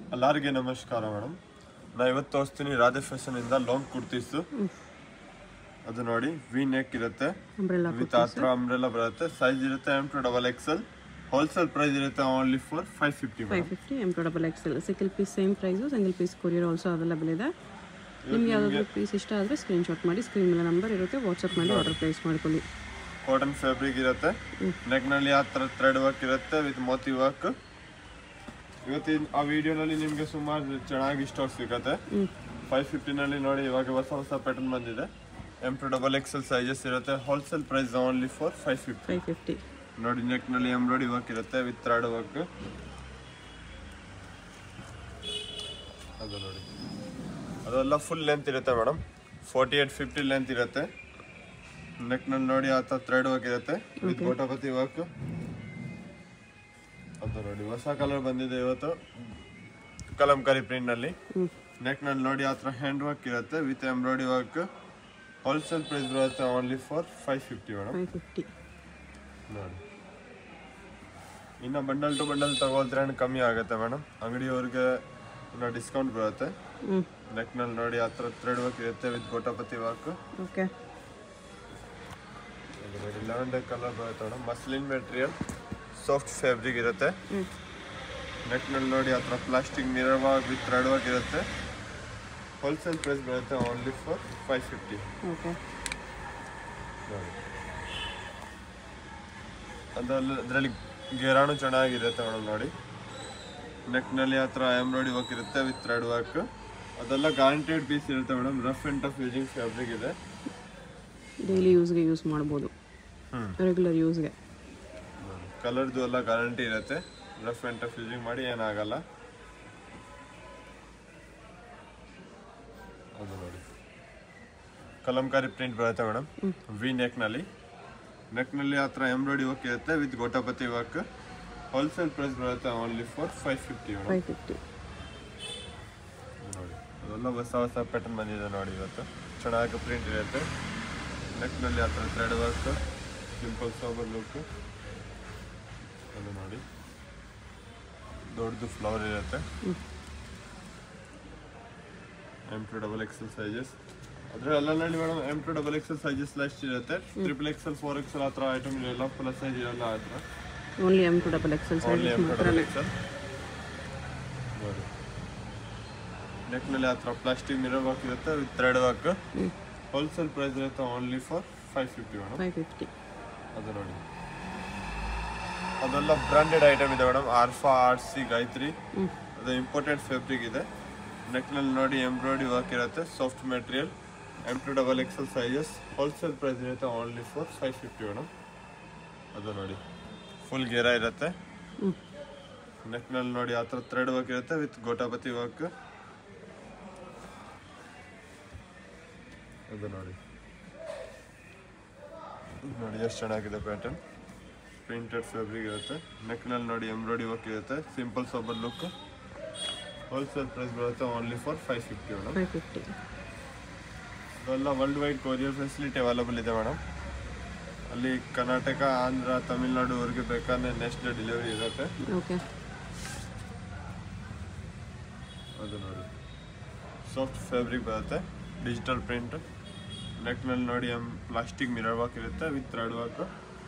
ಎಲ್ಲರಿಗೆ ನಮಸ್ಕಾರ ಮೇಡಮ್ ನಾ ಇವತ್ತು ತೋರಿಸ್ತೀನಿ ರಾಧೆ ಫ್ಯಾಷನ್ ಇಂದ ಲಾಂಗ್ ಕುರ್ತೀಸ್ ಅದು ನೋಡಿ ವಿ ನೆಕ್ ಇರುತ್ತೆ ಅಂಬ್ರೆಲ್ಲಾ ವಿತ್ ಹತ್ರ ಅಂಬ್ರೆಲ್ಲ ಬರುತ್ತೆ ಸೈಜ್ ಇರುತ್ತೆ M to double XL wholesale price ಇರುತ್ತೆ only for five fifty five fifty M to double XL single piece same price single piece courier also available ಇದೆ ನಿಮ್ಗೆ ಯಾವುದಾದ್ರೂ piece ಇಷ್ಟ ಆದರೆ ಸ್ಕ್ರೀನ್ಶಾಟ್ ಮಾಡಿ ಸ್ಕ್ರೀನ್ ಮೇಲೆ ನಂಬರ್ ಇರುತ್ತೆ ವಾಟ್ಸಪ್ ಮಾಡಿ ಆರ್ಡರ್ ಪ್ಲೇಸ್ ಮಾಡ್ಕೊಳ್ಳಿ ಕಾಟನ್ ಫ್ಯಾಬ್ರಿಕ್ ಇರುತ್ತೆ ನೆಕ್ ನಲ್ಲಿ ಆ ಥರ ಥ್ರೆಡ್ ವರ್ಕ್ ಇರುತ್ತೆ ವಿತ್ ಮೋತಿ ವರ್ಕ್ ಇವತ್ತಿನ ಆ ವಿಡಿಯೋನಲ್ಲಿ ನಿಮಗೆ ಸುಮಾರು ಚೆನ್ನಾಗಿ ಸ್ಟಾಕ್ ಸಿಗುತ್ತೆ ಫೈವ್ ಫಿಫ್ಟಿನಲ್ಲಿ ನೋಡಿ ಇವಾಗ ಹೊಸ ಹೊಸ ಪ್ಯಾಟರ್ನ್ ಬಂದಿದೆ M to double XL sizes ಇರುತ್ತೆ wholesale price only for five fifty five fifty ನೋಡಿ ನೆಕ್ ನಲ್ಲಿ ಎಂಬ್ರಾಯ್ಡಿ ವರ್ಕ್ ಇರುತ್ತೆ ವಿತ್ ಥ್ರೆಡ್ ವರ್ಕ್ ಅದು ನೋಡಿ ಅದೆಲ್ಲ ಫುಲ್ ಲೆಂತ್ ಇರುತ್ತೆ madam forty eight fifty length ಇರುತ್ತೆ ನೆಕ್ ನಲ್ಲಿ ನೋಡಿ ಆ ಥರ ಥ್ರೆಡ್ ವರ್ಕ್ ಇರುತ್ತೆ ವಿತ್ ಗೋಟಾಪತಿ ವರ್ಕ್ ಅದು ನೋಡಿ ಹೊಸ ಕಲರ್ ಬಂದಿದೆ ಇವತ್ತು ಕಲಂಕಾರಿ ಪ್ರಿಂಟ್ ನಲ್ಲಿ ಹ್ಞೂ ನೆಕ್ ನಲ್ಲಿ ನೋಡಿ ಆ ಥರ ಹ್ಯಾಂಡ್ ವರ್ಕ್ ಇರುತ್ತೆ with embroidery work wholesale price ಬರುತ್ತೆ only for five fifty madam five fifty ನೋಡಿ ಇನ್ನು ಬಂಡಲ್ ಟು ಬಂಡಲ್ ತಗೊಳ್ತಾರೆ ಕಮ್ಮಿ ಆಗುತ್ತೆ ಮೇಡಮ್ ಅಂಗಡಿಯವ್ರಿಗೆ ಇನ್ನು ಡಿಸ್ಕೌಂಟ್ ಬರುತ್ತೆ ಹ್ಞೂ ನೆಕ್ನಲ್ಲಿ ನೋಡಿ ಆ ಥರ ಥ್ರೆಡ್ ವರ್ಕ್ ಇರುತ್ತೆ ವಿತ್ ಗೋಟಾಪತಿ ವರ್ಕ್ ಓಕೆ ನೋಡಿ ಲೆವೆಂಡರ್ ಕಲರ್ ಬರುತ್ತೆ madam muslin material soft fabric ಇರುತ್ತೆ ಹ್ಞೂ ನೆಕ್ನಲ್ಲಿ ನೋಡಿ ಆ ಥರ plastic mirror work with thread work ಇರುತ್ತೆ ಹೋಲ್ಸೇಲ್ ಪ್ರೈಸ್ ಬರುತ್ತೆ only for five fifty okay ನೋಡಿ ಅದಲ್ಲ ಅದರಲ್ಲಿ ಗೆರಾಣು ಚೆನ್ನಾಗಿರುತ್ತೆ ಮೇಡಮ್ ನೋಡಿ ನೆಕ್ನಲ್ಲಿ ಆ ಥರ ಎಂಬ್ರಾಯ್ಡಿ ವರ್ಕ್ ಇರುತ್ತೆ ವಿತ್ ಥ್ರೆಡ್ ವರ್ಕ್ ಅದೆಲ್ಲ ಗ್ಯಾರಂಟೆಡ್ ಪೀಸ್ ಇರುತ್ತೆ madam rough and tough using fabric ಇದೆ ಡೈಲಿ ಯೂಸ್ಗೆ ಯೂಸ್ ಮಾಡ್ಬೋದು ಹ್ಮ್. ರೆಗ್ಯುಲರ್ ಯೂಸ್ಗೆ ಕಲರ್ದು ಎಲ್ಲ ಗ್ಯಾರಂಟಿ ಇರುತ್ತೆ ರಫ್ ಆ್ಯಂಡ್ ಟಫ್ ಯೂಸಿಂಗ್ ಮಾಡಿ ಏನಾಗಲ್ಲ ಅದು ನೋಡಿ ಕಲಂಕಾರಿ ಪ್ರಿಂಟ್ ಬರುತ್ತೆ ಮೇಡಮ್ ವಿ ನೆಕ್ನಲ್ಲಿ ನೆಕ್ನಲ್ಲಿ ಆ ಥರ ಎಂಬ್ರಾಯ್ಡಿ ವರ್ಕ್ ಇರುತ್ತೆ ವಿತ್ ಗೋಟಾಪತಿ ವರ್ಕ್ ಹೋಲ್ಸೇಲ್ ಪ್ರೈಸ್ ಬರುತ್ತೆ only for five fifty madam five fifty ನೋಡಿ ಅದೆಲ್ಲ ಹೊಸ ಹೊಸ ಪ್ಯಾಟರ್ನ್ ಬಂದಿದೆ ನೋಡಿ ಇವತ್ತು ಚೆನ್ನಾಗಿ ಪ್ರಿಂಟ್ ಇರುತ್ತೆ ನೆಕ್ನಲ್ಲಿ ಆ ಥರ thread work simple sober look ಅದು ನೋಡಿ ದೊಡ್ಡದು ಫ್ಲವರ್ ಇರುತ್ತೆ M to double XL sizes ಅದ್ರ ಅಲ್ಲಲ್ಲಿ madam M to double XL sizes last ಇರುತ್ತೆ ಟ್ರಿಪಲ್ ಎಕ್ಸೆಲ್ ಫೋರ್ ಎಕ್ಸೆಲ್ ಆ ಥರ ಐಟಮ್ ಇರಲ್ಲ ಪ್ಲಸ್ ಸೈಜ್ ಇರಲ್ಲ ಆ ಥರ only M to double XL only sizes M to ಮಾತ್ರ ಡಬಲ್ ಎಕ್ಸೆಲ್ ನೋಡಿ ನೆಕ್ನಲ್ಲಿ ಆ ಥರ ಪ್ಲಾಸ್ಟಿಕ್ ಮಿರರ್ ವರ್ಕ್ ಇರುತ್ತೆ with thread work wholesale price ಇರುತ್ತೆ only for five fifty madam five fifty ಅದು ನೋಡಿ ಅದೆಲ್ಲ ಬ್ರಾಂಡೆಡ್ ಐಟಮ್ ಇದೆ ಮೇಡಮ್ ಆರ್ಫಾ ಆರ್ ಸಿ ಗಾಯತ್ರಿ ಹ್ಞೂ ಅದು ಇಂಪಾರ್ಟೆಂಟ್ ಫ್ಯಾಬ್ರಿಕ್ ಇದೆ ನೆಕ್ನಲ್ಲಿ ನೋಡಿ ಎಂಬ್ರಾಯ್ಡಿ ವರ್ಕ್ ಇರುತ್ತೆ soft material M to double XL sizes wholesale price ಇರುತ್ತೆ only for five fifty madam ಅದು ನೋಡಿ ಫುಲ್ ಗೆರ ಇರುತ್ತೆ ಹ್ಞೂ ನೆಕ್ನಲ್ಲಿ ನೋಡಿ ಆ ಥರ ಥ್ರೆಡ್ ವರ್ಕ್ ಇರುತ್ತೆ ವಿತ್ ಗೋಟಾಪತಿ ವರ್ಕ್ ಅದು ನೋಡಿ ಇದ್ ನೋಡಿ ಎಷ್ಟು ಚೆನ್ನಾಗಿದೆ ಪ್ಯಾಟರ್ನ್ ಪ್ರಿಂಟೆಡ್ ಫ್ಯಾಬ್ರಿಕ್ ಇರುತ್ತೆ ನೆಕ್ನಲ್ಲಿ ನೋಡಿ ಎಂಬ್ರಾಯ್ಡಿ ವರ್ಕ್ ಇರುತ್ತೆ simple sober look wholesale price ಬರುತ್ತೆ only for five fifty madam five fifty ಇವೆಲ್ಲ world wide courier facility available ಇದೆ ಮೇಡಮ್ ಅಲ್ಲಿ ಕರ್ನಾಟಕ ಆಂಧ್ರ ತಮಿಳ್ನಾಡುವರೆಗೆ ಬೇಕಾದ್ರೆ ನೆಕ್ಸ್ಟ್ ಡೇ ಡೆಲಿವರಿ ಇರುತ್ತೆ ಓಕೆ ಅದು ನೋಡಿ ಸಾಫ್ಟ್ ಫ್ಯಾಬ್ರಿಕ್ ಬರುತ್ತೆ ಡಿಜಿಟಲ್ ಪ್ರಿಂಟ್ ನೆಕ್ನಲ್ಲಿ ನೋಡಿ ಎಮ್ ಪ್ಲಾಸ್ಟಿಕ್ ಮಿರರ್ ವರ್ಕ್ ಇರುತ್ತೆ with thread work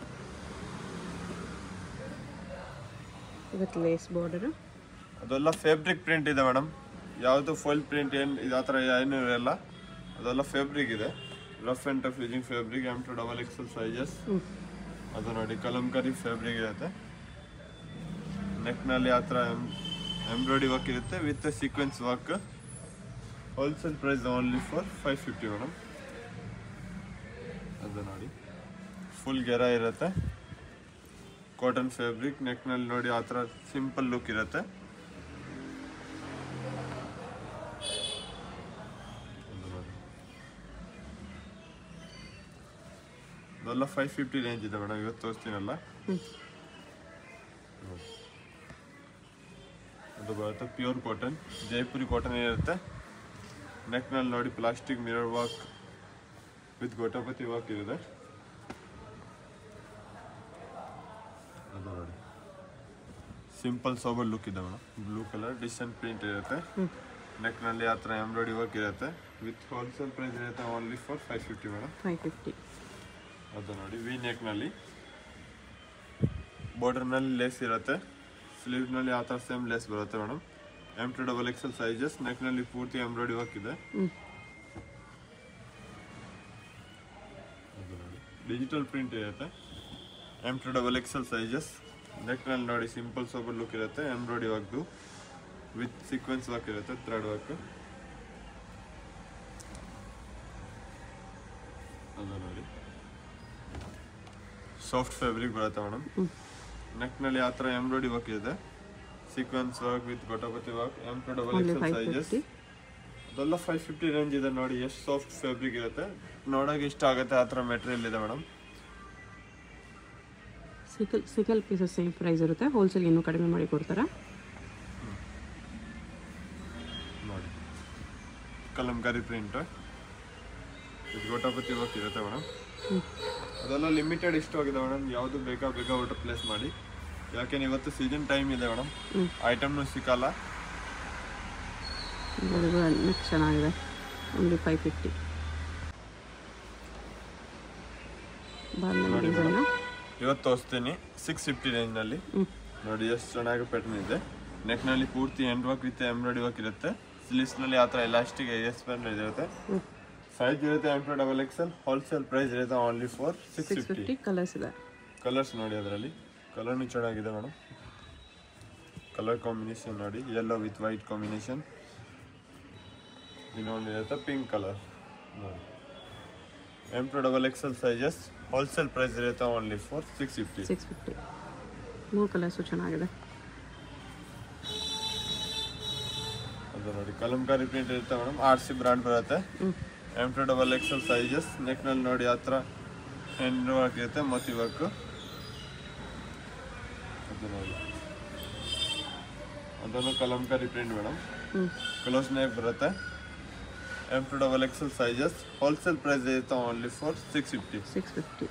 with lace border ಅದೆಲ್ಲ ಫ್ಯಾಬ್ರಿಕ್ ಪ್ರಿಂಟ್ ಇದೆ ಮೇಡಮ್ ಯಾವುದು ಫುಲ್ ಪ್ರಿಂಟ್ ಏನು ಇದು ಆ ಥರ ಏನು ಇರಲ್ಲ ಅದೆಲ್ಲ ಫ್ಯಾಬ್ರಿಕ್ ಇದೆ rough and tough using fabric M to double XL sizes ಹ್ಞೂ ಅದು ನೋಡಿ ಕಲಂಕಾರಿ ಫ್ಯಾಬ್ರಿಕ್ ಇರುತ್ತೆ ನೆಕ್ನಲ್ಲಿ ಆ ಥರ ಎಂಬ್ರಾಯ್ಡಿ ವರ್ಕ್ ಇರುತ್ತೆ with sequence work wholesale price only for five fifty madam ಅದು ನೋಡಿ ಫುಲ್ ಗೆರ ಇರುತ್ತೆ ಕಾಟನ್ ಫ್ಯಾಬ್ರಿಕ್ ನೆಕ್ನಲ್ಲಿ ನೋಡಿ ಆ ಥರ ಸಿಂಪಲ್ ಲುಕ್ ಇರುತ್ತೆ ಅದು ನೋಡಿ. ಅದೆಲ್ಲ ಫೈವ್ ಫಿಫ್ಟಿ ರೇಂಜ್ ಇದೆ ಮೇಡಮ್ ಇವತ್ತು ತೋರಿಸ್ತೀನಲ್ಲ ಹ್ಞೂ ಅದು ಬರುತ್ತೆ ಪ್ಯೂರ್ ಕಾಟನ್ ಜೈಪುರಿ ಕಾಟನ್ ಇರುತ್ತೆ ನೆಕ್ನಲ್ಲಿ ನೋಡಿ plastic mirror work with ಗೋಟಾಪತಿ work ಇದೆ ಅದು ನೋಡಿ ಸಿಂಪಲ್ ಸೋಬರ್ ಲುಕ್ ಇದೆ madam blue colour decent print ಇರುತ್ತೆ ನೆಕ್ನಲ್ಲಿ ಆ ಥರ ಎಂಬ್ರಾಯ್ಡಿ ವರ್ಕ್ ಇರುತ್ತೆ ವಿತ್ ಹೋಲ್ಸೇಲ್ ಪ್ರೈಸ್ ಇರುತ್ತೆ only for five fifty madam five fifty ಅದು ನೋಡಿ ವಿ ನೆಕ್ನಲ್ಲಿ ಬಾರ್ಡರ್ನಲ್ಲಿ ಲೇಸ್ ಇರುತ್ತೆ ಸ್ಲೀವ್ನಲ್ಲಿ ಆ ಥರ ಸೇಮ್ ಲೇಸ್ ಬರುತ್ತೆ madam M to double XL sizes ನೆಕ್ನಲ್ಲಿ ಪೂರ್ತಿ ಎಂಬ್ರಾಯ್ಡಿ ವರ್ಕ್ ಇದೆ ಹ್ಞೂ ಡಿಜಿಟಲ್ ಪ್ರಿಂಟ್ ಇರುತ್ತೆ M to double XL sizes ನೆಕ್ನಲ್ಲಿ ನೋಡಿ ಸಿಂಪಲ್ ಸೋಬರ್ ಲುಕ್ ಇರುತ್ತೆ ಎಂಬ್ರಾಯ್ಡಿ ವರ್ಕ್ದು ವಿತ್ ಸೀಕ್ವೆನ್ಸ್ ವರ್ಕ್ ಇರುತ್ತೆ ಥ್ರೆಡ್ ವರ್ಕ್ ಅದು ನೋಡಿ ಸಾಫ್ಟ್ ಫ್ಯಾಬ್ರಿಕ್ ಬರುತ್ತೆ ಮೇಡಮ್ ನೆಕ್ನಲ್ಲಿ ಆ ಥರ ಎಂಬ್ರಾಯ್ಡಿ ವರ್ಕ್ ಇದೆ ಸೀಕ್ವೆನ್ಸ್ ವರ್ಕ್ ವಿತ್ ಗೊಟಪತಿ work M to double only XL five sizes fifty ಅದೆಲ್ಲ ಫೈವ್ ಫಿಫ್ಟಿ ರೇಂಜ್ ಇದೆ ನೋಡಿ ಎಷ್ಟು ಸಾಫ್ಟ್ ಫ್ಯಾಬ್ರಿಕ್ ಇರುತ್ತೆ ನೋಡೋಕೆ ಇಷ್ಟ ಆಗುತ್ತೆ ಆ ಥರ ಮೆಟೀರಿಯಲ್ ಇದೆ ಮೇಡಮ್ ಸಿಕಲ್ ಸಿಕಲ್ ಪೀಸಸ್ ಸೇಮ್ ಪ್ರೈಸ್ ಇರುತ್ತೆ ಹೋಲ್ಸೇಲ್ ಇನ್ನೂ ಕಡಿಮೆ ಮಾಡಿ ಕೊಡ್ತಾರೆ ನೋಡಿ ಕಲಂಕಾರಿ ಪ್ರಿಂಟ್ ಇದು ಗೋಟಾಪತಿ ವರ್ಕ್ ಇರುತ್ತೆ ಮೇಡಮ್ ಅದೆಲ್ಲ ಲಿಮಿಟೆಡ್ ಇಷ್ಟು ಆಗಿದೆ ಮೇಡಮ್ ಯಾವುದು ಬೇಕಾ ಬೇಗ ಆರ್ಡರ್ ಪ್ಲೇಸ್ ಮಾಡಿ ಯಾಕೆಂದ್ರೆ ಇವತ್ತು ಸೀಸನ್ ಟೈಮ್ ಇದೆ ಮೇಡಮ್ ಹ್ಮ್. ಐಟಮ್ನು ಸಿಕ್ಕಲ್ಲ ನೆಕ್ಸ್ಟ್ ಚೆನ್ನಾಗಿದೆ ಓನ್ಲಿ ಫೈವ್ ಫಿಫ್ಟಿ ಬಾರ್ನಲ್ಲಿ ಡಿಸೈನು ಇವತ್ತು ತೋರಿಸ್ತೀನಿ ಸಿಕ್ಸ್ ಫಿಫ್ಟಿ ರೇಂಜ್ನಲ್ಲಿ ಹ್ಞೂ ನೋಡಿ ಎಷ್ಟು ಚೆನ್ನಾಗಿ ಪ್ಯಾಟರ್ನ್ ಇದೆ ನೆಕ್ನಲ್ಲಿ ಪೂರ್ತಿ hand work with embroidery work ಇರುತ್ತೆ ಸ್ಲೀವ್ಸ್ನಲ್ಲಿ ಆ ಥರ ಎಲಾಸ್ಟಿಕ್ ಎಸ್ ಪ್ಯಾನ್ ಇರುತ್ತೆ ಹ್ಞೂ ಸೈಜ್ ಇರುತ್ತೆ M to double XL wholesale price ಇರುತ್ತೆ only for six six fifty fifty colours ಇದೆ ಕಲರ್ಸ್ ನೋಡಿ ಅದರಲ್ಲಿ ಕಲರ್ನು ಚೆನ್ನಾಗಿದೆ ಮೇಡಮ್ ಕಲರ್ ಕಾಂಬಿನೇಷನ್ ನೋಡಿ ಯೆಲ್ಲೋ ವಿತ್ ವೈಟ್ ಕಾಂಬಿನೇಷನ್ ಇನ್ನೊಂದು ಇರುತ್ತೆ ಪಿಂಕ್ ಕಲರ್ ನೋಡಿ M to double XL sizes wholesale price ಇರುತ್ತೆ only for six fifty six fifty ಮೂರು ಕಲರ್ಸು ಚೆನ್ನಾಗಿದೆ ಅದು ನೋಡಿ ಕಲಂಕಾರಿ ಪ್ರಿಂಟ್ ಇರುತ್ತೆ ಮೇಡಮ್ ಆರ್ ಸಿ ಬ್ರ್ಯಾಂಡ್ ಬರುತ್ತೆ ಹ್ಞೂ M to double XL sizes ನೆಕ್ನಲ್ಲಿ ನೋಡಿ ಆ ಥರ ಹ್ಯಾಂಡ್ ವರ್ಕ್ ಇರುತ್ತೆ ಮೋತಿ ವರ್ಕ್ ಅದು ನೋಡಿ ಅದನ್ನು ಕಲಂಕಾರಿ ಪ್ರಿಂಟ್ ಮೇಡಮ್ ಹ್ಞೂ ಕ್ಲೋಸ್ ನೆಕ್ ಬರುತ್ತೆ M to double XL sizes wholesale price ಇರುತ್ತೆ only for six fifty six fifty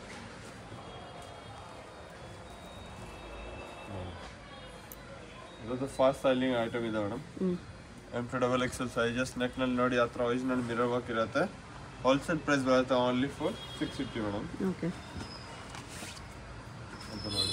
ಇದೊಂದು ಫಾಸ್ಟ್ ಸೈಲಿಂಗ್ ಐಟಮ್ ಇದೆ ಮೇಡಮ್ ಹ್ಞೂ M to double XL sizes ನೆಕ್ನಲ್ಲಿ ನೋಡಿ ಆ ಥರ ಒರಿಜಿನಲ್ ಮಿರರ್ ವರ್ಕ್ ಇರುತ್ತೆ ಹೋಲ್ಸೇಲ್ ಪ್ರೈಸ್ ಬರುತ್ತೆ only for six fifty madam okay ಅಂತ ನೋಡಿ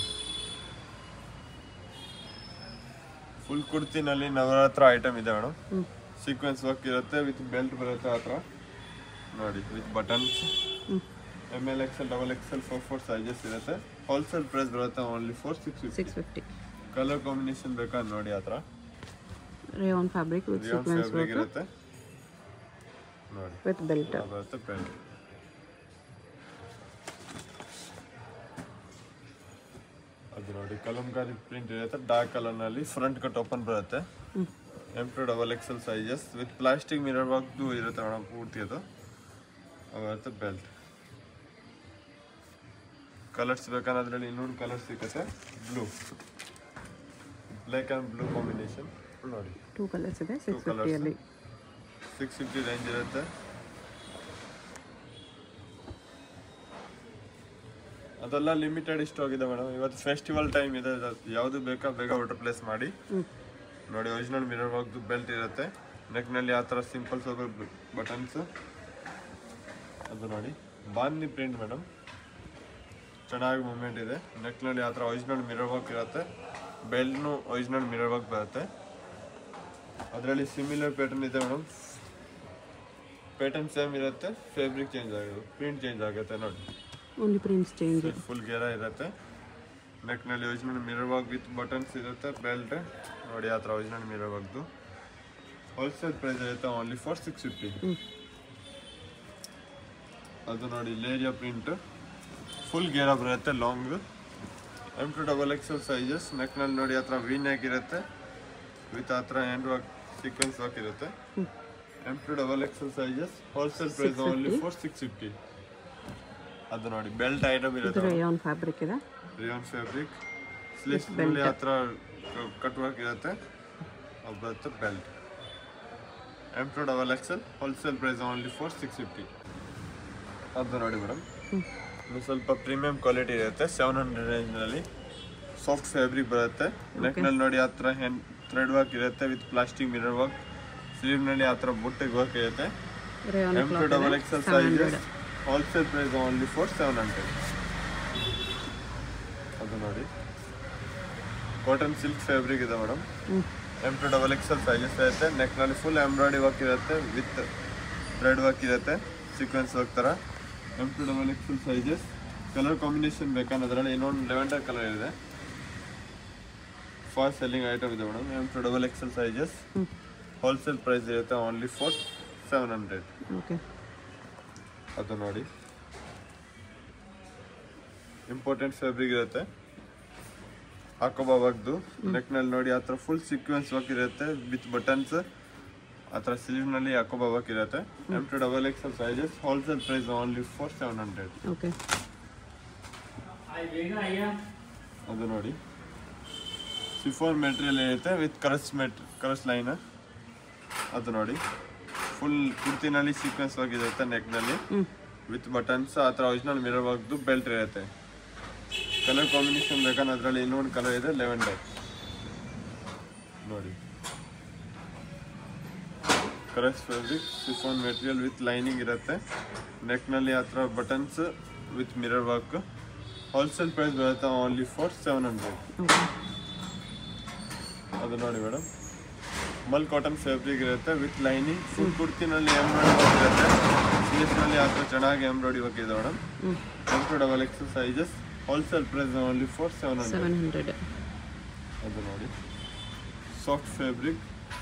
ಫುಲ್ ಕುರ್ತಿನಲ್ಲಿ ನವರಾತ್ರ ಐಟಮ್ ಇದೆ ಮೇಡಮ್ ಹ್ಞೂ ಸೀಕ್ವೆನ್ಸ್ ವರ್ಕ್ ಇರುತ್ತೆ ವಿತ್ ಬೆಲ್ಟ್ ಬರುತ್ತೆ ಆ ಥರ ನೋಡಿ ವಿತ್ ಬಟನ್ಸ್ ಹ್ಞೂ M L XL double XL four four sizes ಇರುತ್ತೆ ಹೋಲ್ಸೇಲ್ ಪ್ರೈಸ್ ಬರುತ್ತೆ only for six fifty six fifty colour combination ಬೇಕಾ ನೋಡಿ ಆ ಥರ rayon fabric with rayon sequence fabric work ಇರುತ್ತೆ ನೋಡಿ ವಿತ್ ಬೆಲ್ಟ್ ಅದು ಬರುತ್ತೆ ಬೆಲ್ಟ್ ಅದು ನೋಡಿ ಕಲಂಕಾರಿ ಪ್ರಿಂಟ್ ಇರುತ್ತೆ ಡಾರ್ಕ್ ಕಲರ್ನಲ್ಲಿ ಫ್ರಂಟ್ ಕಟ್ ಓಪನ್ ಬರುತ್ತೆ ಹ್ಞೂ M to double XL sizes with plastic mirror ವರ್ಕ್ದು ಇರುತ್ತೆ ಮೇಡಮ್ ಪೂರ್ತಿ ಅದು ಅದು ಬರುತ್ತೆ ಬೆಲ್ಟ್ ಕಲರ್ಸ್ ಬೇಕನ್ನೋದ್ರಲ್ಲಿ ಇನ್ನೊಂದು ಕಲರ್ ಸಿಗುತ್ತೆ blue black and blue combination ನೋಡಿ ಟೂ ಕಲರ್ಸ್ ಇದೆ ಸಿಕ್ಸ್ colours. ಫಿಫ್ಟಿಯಲ್ಲಿ ಸಿಕ್ಸ್ ಫಿಫ್ಟಿ ರೇಂಜ್ ಇರುತ್ತೆ ಅದೆಲ್ಲ ಲಿಮಿಟೆಡ್ ಇಷ್ಟು ಆಗಿದೆ ಮೇಡಮ್ ಇವತ್ತು ಫೆಸ್ಟಿವಲ್ ಟೈಮ್ ಇದೆ ಯಾವುದು ಬೇಕಾ ಬೇಗ ಆರ್ಡರ್ ಪ್ಲೇಸ್ ಮಾಡಿ ಹ್ಞೂ ನೋಡಿ ಒರಿಜಿನಲ್ ಮಿರರ್ ವರ್ಕ್ದು ಬೆಲ್ಟ್ ಇರುತ್ತೆ ನೆಕ್ನಲ್ಲಿ ಆ ಥರ ಸಿಂಪಲ್ ಸ್ವಲ್ಪ ಬಟನ್ಸ್ ಅದು ನೋಡಿ ಬಾಂದಿ ಪ್ರಿಂಟ್ ಮೇಡಮ್ ಚೆನ್ನಾಗಿ ಮೂಮೆಂಟ್ ಇದೆ ನೆಕ್ನಲ್ಲಿ ಆ ಥರ ಒರಿಜಿನಲ್ ಮಿರರ್ ವರ್ಕ್ ಇರುತ್ತೆ ಬೆಲ್ಟ್ನು ಒರಿಜಿನಲ್ ಮಿರರ್ ವರ್ಕ್ ಬರುತ್ತೆ ಅದರಲ್ಲಿ ಸಿಮಿಲರ್ ಪ್ಯಾಟರ್ನ್ ಇದೆ ಮೇಡಮ್ ಪ್ಯಾಟರ್ನ್ ಸೇಮ್ ಇರುತ್ತೆ ಫ್ಯಾಬ್ರಿಕ್ ಚೇಂಜ್ ಆಗುತ್ತೆ ಪ್ರಿಂಟ್ ಚೇಂಜ್ ಆಗುತ್ತೆ ನೋಡಿ ಓನ್ಲಿ ಪ್ರಿಂಟ್ಸ್ ಚೇಂಜ್ ಫುಲ್ ಗೇರ ಇರುತ್ತೆ ನೆಕ್ನಲ್ಲಿ original mirror work with buttons ಇರುತ್ತೆ ಬೆಲ್ಟ್ ನೋಡಿ ಆ ಥರ ಒರಿಜಿನಲ್ ಮಿರರ್ ವರ್ಕ್ದು ಹೋಲ್ಸೇಲ್ ಪ್ರೈಸ್ ಇರುತ್ತೆ ಓನ್ಲಿ ಫಾರ್ ಸಿಕ್ಸ್ ಫಿಫ್ಟಿ ಹ್ಞೂ ಅದು ನೋಡಿ ಲೇರಿಯಾ ಪ್ರಿಂಟ್ ಫುಲ್ ಗೇರ ಬರುತ್ತೆ long M to double XL sizes ನೆಕ್ನಲ್ಲಿ ನೋಡಿ ಆ ಥರ ವಿ ನೆಕ್ ಇರುತ್ತೆ ವಿತ್ ಆ ಥರ ಹ್ಯಾಂಡ್ ವರ್ಕ್ ಸೀಕ್ವೆನ್ಸ್ ವರ್ಕ್ ಇರುತ್ತೆ ಹ್ಞೂ M to double XL sizes wholesale price only for six fifty ಅದು ನೋಡಿ ಬೆಲ್ಟ್ ಐಟಮ್ ಇದು ಇರುತ್ತೆ ರೇಯಾನ್ ಫ್ಯಾಬ್ರಿಕ್ ಇದೆ ರಿಯಾನ್ ಫ್ಯಾಬ್ರಿಕ್ ಸ್ಲೀವ್ಸ್ ನಲ್ಲಿ ಆ ಥರ ಕಟ್ ವರ್ಕ್ ಇರುತ್ತೆ ಅದು ಬರುತ್ತೆ belt M to double XL wholesale price only for six fifty ಅದು ನೋಡಿ ಮೇಡಮ್ ಹ್ಞೂ ಇದು ಸ್ವಲ್ಪ ಪ್ರೀಮಿಯಂ ಕ್ವಾಲಿಟಿ ಇರುತ್ತೆ ಸೆವೆನ್ ಹಂಡ್ರೆಡ್ ರೇಂಜ್ನಲ್ಲಿ ಸಾಫ್ಟ್ ಫ್ಯಾಬ್ರಿಕ್ ಬರುತ್ತೆ ನೆಕ್ ನಲ್ಲಿ ನೋಡಿ ಆ ಥರ ಹೆನ್ ಥ್ರೆಡ್ ವರ್ಕ್ ಇರುತ್ತೆ with plastic mirror work sleeve ನಲ್ಲಿ ಆ ಥರ ಬುಟ್ಟಿಗೆ ವರ್ಕ್ ಇರುತ್ತೆ rayon M to double XL sizes wholesale price only for seven hundred ಅದು ನೋಡಿ ಕಾಟನ್ ಸಿಲ್ಕ್ ಫ್ಯಾಬ್ರಿಕ್ ಇದೆ ಮೇಡಮ್ ಹ್ಞೂ M to double XL sizes ಇರುತ್ತೆ ನೆಕ್ನಲ್ಲಿ ಫುಲ್ ಎಂಬ್ರಾಯ್ಡಿ ವರ್ಕ್ ಇರುತ್ತೆ ವಿತ್ ಥ್ರೆಡ್ ವರ್ಕ್ ಇರುತ್ತೆ ಸೀಕ್ವೆನ್ಸ್ ವರ್ಕ್ ಥರ M to double XL sizes colour combination ಬೇಕನ್ನೋದ್ರಲ್ಲಿ ಇನ್ನೊಂದು ಲೆವೆಂಡರ್ ಕಲರ್ ಇದೆ ಫಾಸ್ಟ್ ಸೆಲ್ಲಿಂಗ್ ಐಟಮ್ ಇದೆ madam M to double XL sizes ಹ್ಞೂ ಹೋಲ್ಸೇಲ್ ಪ್ರೈಸ್ ಇರುತ್ತೆ only for seven hundred okay ಅದು ನೋಡಿ ಇಂಪಾರ್ಟೆಂಟ್ ಫ್ಯಾಬ್ರಿಕ್ ಇರುತ್ತೆ ಹಾಕೋಬಾರ್ದು ನೆಕ್ ನಲ್ಲಿ ನೋಡಿ ಆ ಥರ ಫುಲ್ ಸೀಕ್ವೆನ್ಸ್ ವರ್ಕ್ ಇರುತ್ತೆ ವಿತ್ ಬಟನ್ಸ್ ಆ ಥರ ಸ್ಲೀವ್ ನಲ್ಲಿ ಹಾಕೋಬಾರ್ಕ್ ಇರುತ್ತೆ M to double X sizes wholesale price only for seven hundred okay ಅದು ನೋಡಿ ಸಿಫೋನ್ ಮೆಟೀರಿಯಲ್ ಇರುತ್ತೆ ವಿತ್ ಕರಸ್ ಮೆಟ್ ಕರಸ್ ಲೈನ್ ಅದು ನೋಡಿ ಫುಲ್ ಕುರ್ತಿನಲ್ಲಿ ಸೀಕ್ವೆನ್ಸ್ ವರ್ಕ್ ಇರುತ್ತೆ ನೆಕ್ನಲ್ಲಿ ಹ್ಞೂ ವಿತ್ ಬಟನ್ಸ್ ಆ ಥರ ಒರಿಜಿನಲ್ ಮಿರರ್ ವರ್ಕ್ದು ಬೆಲ್ಟ್ ಇರುತ್ತೆ ಕಲರ್ ಕಾಂಬಿನೇಷನ್ ಬೇಕಂದ್ರೆ ಅದರಲ್ಲಿ ಇನ್ನೊಂದು ಕಲರ್ ಇದೆ ಲೆವೆನ್ ಡೇ ನೋಡಿ correct fabric chiffon material with lining ಇರುತ್ತೆ ನೆಕ್ನಲ್ಲಿ ಆ ಥರ buttons with mirror work wholesale price ಬರುತ್ತೆ only for seven hundred okay ಅದು ನೋಡಿ ಮೇಡಮ್ ಮಲ್ ಕಾಟನ್ ಫ್ಯಾಬ್ರಿಕ್ ಇರುತ್ತೆ ವಿತ್ ಲೈನಿಂಗ್ ಫುಲ್ ಕುರ್ತಿನಲ್ಲಿ ಎಂಬ್ರಾಯ್ಡಿ ವರ್ಕ್ ಇರುತ್ತೆ ಸ್ಲೀವ್ಸ್ನಲ್ಲಿ ಆ ಥರ ಚೆನ್ನಾಗಿ ಎಂಬ್ರಾಯ್ಡಿ ವರ್ಕ್ ಇದೆ ಮೇಡಮ್ ಹ್ಞೂ M to double X sizes wholesale price only for seven hundred seven hundred ಅದು ನೋಡಿ soft fabric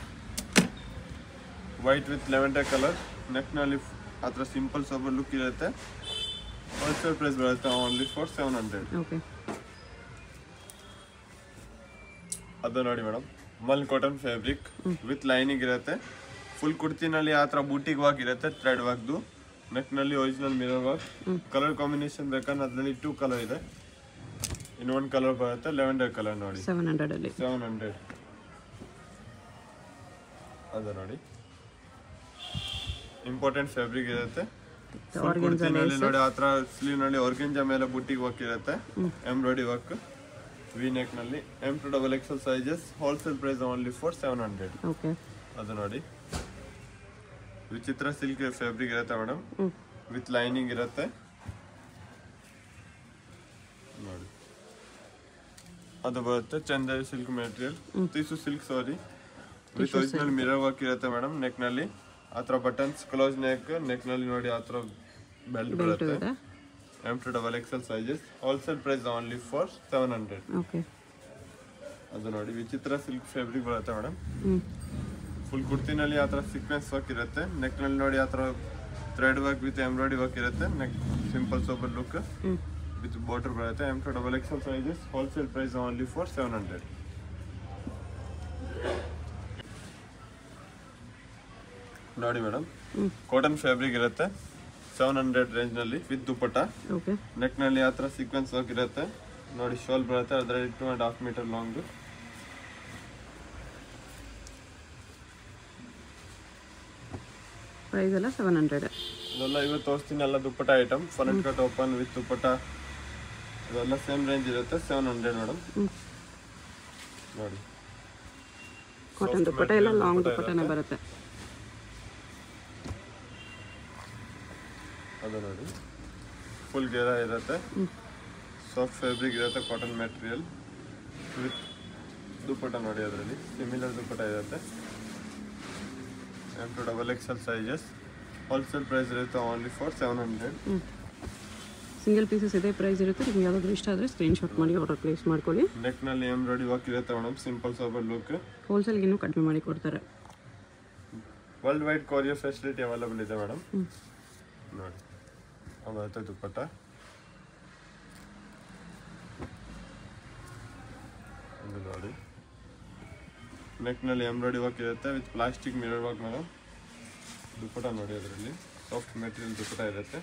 white with lavender colour ನೆಕ್ನಲ್ಲಿ ಆ ಥರ ಸಿಂಪಲ್ ಸೋಬರ್ ಲುಕ್ ಇರುತ್ತೆ ಹೋಲ್ಸೇಲ್ ಪ್ರೈಸ್ ಬರುತ್ತೆ only for seven hundred okay ಅದು ನೋಡಿ madam mul cotton fabric with lining ಇರುತ್ತೆ ಫುಲ್ ಕುರ್ತಿನಲ್ಲಿ ಆ ಥರ ಬೂಟಿಗೆ ವರ್ಕ್ ಇರುತ್ತೆ ಥ್ರೆಡ್ ವರ್ಕ್ದು ನೆಕ್ನಲ್ಲಿ original mirror work colour combination ಬೇಕಂದ್ರೆ ಅದರಲ್ಲಿ ಟೂ ಕಲರ್ ಇದೆ ಇನ್ನೊಂದು ಕಲರ್ ಬರುತ್ತೆ ಲೆವೆಂಡರ್ ಕಲರ್ ನೋಡಿ ಸೆವೆನ್ ಹಂಡ್ರೆಡಲ್ಲಿ ಸೆವೆನ್ ಹಂಡ್ರೆಡ್ ಅದು ನೋಡಿ ಇಂಪಾರ್ಟೆಂಟ್ ಫ್ಯಾಬ್ರಿಕ್ ಇರುತ್ತೆ Full ಕುರ್ತಿನಲ್ಲಿ ನೋಡಿ ಆ ಥರ ಸ್ಲೀವ್ ನಲ್ಲಿ ಆರ್ಗೆಂಜಾ ಮೇಲೆ ಬುಟ್ಟಿಗೆ ವರ್ಕ್ ಇರುತ್ತೆ ಎಂಬ್ರಾಯ್ಡಿ ವರ್ಕ್ ವಿ ನೆಕ್ ನಲ್ಲಿ M to double XL sizes wholesale price only for seven hundred okay ಅದು ನೋಡಿ ವಿಚಿತ್ರ ಸಿಲ್ಕ್ ಫ್ಯಾಬ್ರಿಕ್ ಇರುತ್ತೆ ಮೇಡಮ್ ಹ್ಞೂ ವಿತ್ ಲೈನಿಂಗ್ ಇರುತ್ತೆ ನೋಡಿ ಅದು ಬರುತ್ತೆ ಚಂದೇರಿ ಸಿಲ್ಕ್ ಮೆಟೀರಿಯಲ್ ತೀಸು silk sari with original mirror work ಇರುತ್ತೆ ಮೇಡಮ್ ನೆಕ್ ನಲ್ಲಿ ಆ ಥರ ಬಟನ್ಸ್ ಕ್ಲೋಸ್ ನೆಕ್ ನೆಕ್ ನಲ್ಲಿ ನೋಡಿ ಆ ಥರ ಬೆಲ್ಟ್ ಬೆಲ್ಟು ಬರುತ್ತೆ ಇದೆ M to double XL sizes wholesale price only for seven hundred okay ಅದು ನೋಡಿ ವಿಚಿತ್ರ ಸಿಲ್ಕ್ ಫ್ಯಾಬ್ರಿಕ್ ಬರುತ್ತೆ ಮೇಡಮ್ ಹ್ಞೂ ಫುಲ್ ಕುರ್ತಿನಲ್ಲಿ ಆ ಥರ ಸೀಕ್ವೆನ್ಸ್ ವರ್ಕ್ ಇರುತ್ತೆ ನೆಕ್ನಲ್ಲಿ ನೋಡಿ ಆ ಥರ thread work with embroidery work ಇರುತ್ತೆ ನೆಕ್ ಸಿಂಪಲ್ ಸೋಬರ್ ಲುಕ್ ಹ್ಞೂ ವಿತ್ ಬಾರ್ಡರ್ ಬರುತ್ತೆ M to double XL sizes wholesale price only for seven hundred ನೋಡಿ ಮೇಡಮ್ ಹ್ಞೂ ಕಾಟನ್ ಫ್ಯಾಬ್ರಿಕ್ ಇರುತ್ತೆ ಸೆವೆನ್ ಹಂಡ್ರೆಡ್ ರೇಂಜ್ನಲ್ಲಿ ವಿತ್ ದುಪ್ಪಟ್ಟ ಓಕೆ ನೆಕ್ನಲ್ಲಿ ಆ ಥರ ಸೀಕ್ವೆನ್ಸ್ ವರ್ಕ್ ಇರುತ್ತೆ ನೋಡಿ ಶಾಲ್ ಬರುತ್ತೆ ಅದರಲ್ಲಿ two and half metre long price ಎಲ್ಲ ಸೆವೆನ್ ಹಂಡ್ರೆಡ್ ಇದೆಲ್ಲ ಇವತ್ತು ತೋರಿಸ್ತೀನಿ ಎಲ್ಲ dupatta item front cut open with dupatta ಇದೆಲ್ಲ ಸೇಮ್ ರೇಂಜ್ ಇರುತ್ತೆ ಸೆವೆನ್ ಹಂಡ್ರೆಡ್ ಮೇಡಮ್ ಹ್ಞೂ ನೋಡಿ ಕಾಟನ್ ದುಪ್ಪಟ್ಟ ಎಲ್ಲ ಲಾಂಗ್ ದುಪ್ಪಟ್ಟನೇ ಬರುತ್ತೆ ಅದು ನೋಡಿ ಫುಲ್ ಗೇರ ಇರುತ್ತೆ ಸಾಫ್ಟ್ ಫ್ಯಾಬ್ರಿಕ್ ಇರುತ್ತೆ ಕಾಟನ್ ಮೆಟೀರಿಯಲ್ ವಿತ್ ದುಪ್ಪಟ್ಟ ನೋಡಿ ಅದರಲ್ಲಿ ಸಿಮಿಲರ್ ದುಪ್ಪಟ್ಟ ಇರುತ್ತೆ M to double XL sizes wholesale price ಇರುತ್ತೆ ಓನ್ಲಿ ಫಾರ್ ಸೆವೆನ್ ಹಂಡ್ರೆಡ್ ಹ್ಞೂ ಸಿಂಗಲ್ ಪೀಸಸ್ ಇದೇ ಪ್ರೈಸ್ ಇರುತ್ತೆ ನಿಮ್ಗೆ ಯಾವುದಾದ್ರೂ ಇಷ್ಟ ಆದರೆ ಸ್ಕ್ರೀನ್ಶಾಟ್ ಮಾಡಿ ಆರ್ಡರ್ ಪ್ಲೇಸ್ ಮಾಡ್ಕೊಳ್ಳಿ ನೆಕ್ನಲ್ಲಿ ಎಂಬ್ರಾಯ್ಡಿ ವರ್ಕ್ ಇರುತ್ತೆ ಮೇಡಮ್ ಸಿಂಪಲ್ ಸೋಬರ್ ಲುಕ್ ಹೋಲ್ಸೇಲ್ಗೆ ಇನ್ನೂ ಕಡಿಮೆ ಮಾಡಿ ಕೊಡ್ತಾರೆ world wide courier facility available ಇದೆ ಮೇಡಮ್ ಹ್ಞೂ ನೋಡಿ ಅದು ಬರುತ್ತೆ ದುಪ್ಪಟ್ಟ ಇದು ನೋಡಿ ನೆಕ್ನಲ್ಲಿ ಎಂಬ್ರಾಯ್ಡಿ ವರ್ಕ್ ಇರುತ್ತೆ with plastic mirror work madam dupatta ನೋಡಿ ಅದರಲ್ಲಿ ಸಾಫ್ಟ್ ಮೆಟೀರಿಯಲ್ ದುಪ್ಪಟ್ಟ ಇರುತ್ತೆ